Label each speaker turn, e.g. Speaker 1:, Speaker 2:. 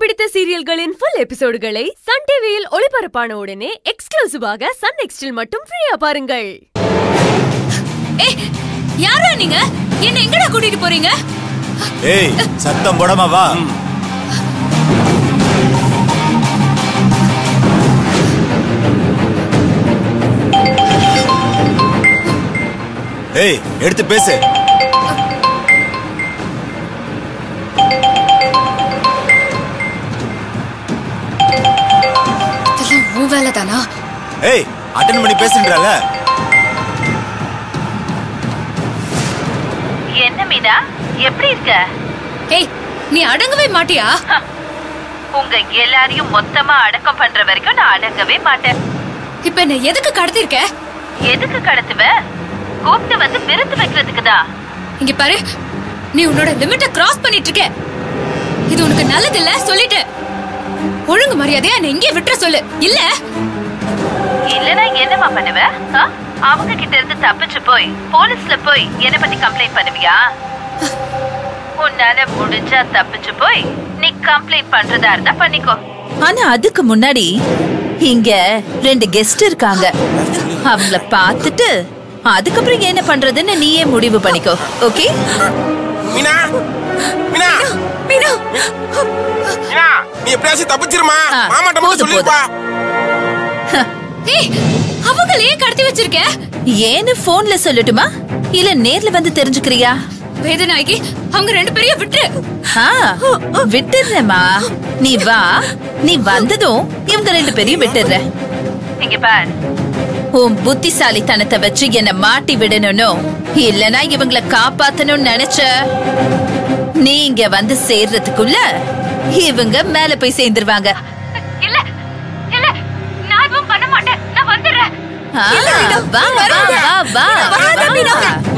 Speaker 1: பிடித்த சீரியல்களின் full எபிசோடுகளை Sun டிவியில் ஒளிபரப்பான உடனே எக்ஸ்க்ளூசிவாக சன் நெக்ஸ்டில் மட்டும் ஃப்ரீயா பாருங்கள்
Speaker 2: ஏய் யாரா நீங்க என்ன எங்கடா கூட்டிட்டு போறீங்க
Speaker 3: ஏய் சத்தம் போடாம வா ஏய் எடுத்து பேசு
Speaker 2: இதெல்லாம் உன் வேலை தானா
Speaker 3: ஏய் அட்டன் பண்ணி பேசுன்றால
Speaker 4: என்ன மீனா எப்படி இருக்க
Speaker 2: ஏய் நீ அடங்கவே மாட்டியா
Speaker 4: உங்க எல்லாரையும் மொத்தமா அடக்கம் பண்ற வரைக்கும் நான் அடங்கவே மாட்டேன்
Speaker 2: இப்ப என்ன எதுக்கு கடத்திருக்க
Speaker 4: எதுக்கு கடத்துவ கூப்பிட்டு வந்து விருந்து வைக்கிறதுக்கு தான்
Speaker 2: இங்க பாரு நீ உன்னோட லிமிட்ட கிராஸ் பண்ணிட்டு இருக்க இது உனக்கு நல்லது இல்ல சொல்லிட்டு ஒழுங்கு மரியாதையா என்ன இங்கே விட்டுற சொல்லு இல்ல
Speaker 4: இல்லனா என்னமா பண்ணுவ ஆ? அவங்க கிட்ட இருந்து தப்பிச்சு போய் போலீஸ்ல போய் என்ன பத்தி கம்ப்ளைண்ட் பண்ணுவியா உன்னால முடிஞ்சா தப்பிச்சு போய் நீ கம்ப்ளைண்ட் பண்றதா இருந்தா பண்ணிக்கோ
Speaker 5: ஆனா அதுக்கு முன்னாடி இங்க ரெண்டு கெஸ்ட் இருக்காங்க அவங்கள பார்த்துட்டு அதுக்கப்புறம் என்ன பண்றதுன்னு நீயே முடிவு பண்ணிக்கோ ஓகே
Speaker 6: மீனா மீனா
Speaker 2: மீனா
Speaker 6: மீனா நீ எப்படியாச்சும் தப்பிச்சிருமா
Speaker 5: ஆ,
Speaker 6: மாமாட்ட
Speaker 5: போதும்,
Speaker 6: மட்டும் சொல்லிருப்பா
Speaker 2: ஏய் அவங்களே கடத்தி வச்சிருக்க
Speaker 5: ஏன்னு போன்ல சொல்லட்டுமா இல்ல நேர்ல வந்து தெரிஞ்சுக்கிறியா
Speaker 2: வேதநாயகி அவங்க ரெண்டு பேரையும் விட்டுரு
Speaker 5: ஆ, விட்டுடுறேம்மா நீ வா நீ வந்ததும் இவங்க ரெண்டு பேரையும் விட்டுடுறேன்
Speaker 4: இங்க பார்
Speaker 5: உன் புத்திசாலித்தனத்தை வச்சு என்ன மாட்டி விடணும்னோ இல்லனா இவங்கள காப்பாத்தணும்னு நினைச்ச நீ இங்க வந்து சேர்றதுக்குள்ள இவங்க மேல போய் சேர்ந்துருவாங்க
Speaker 4: இல்ல இல்ல நான் எதுவும் பண்ண மாட்டேன் நான் வந்துடுறேன்
Speaker 5: ஆ, வா, வா, வா, வா, வா.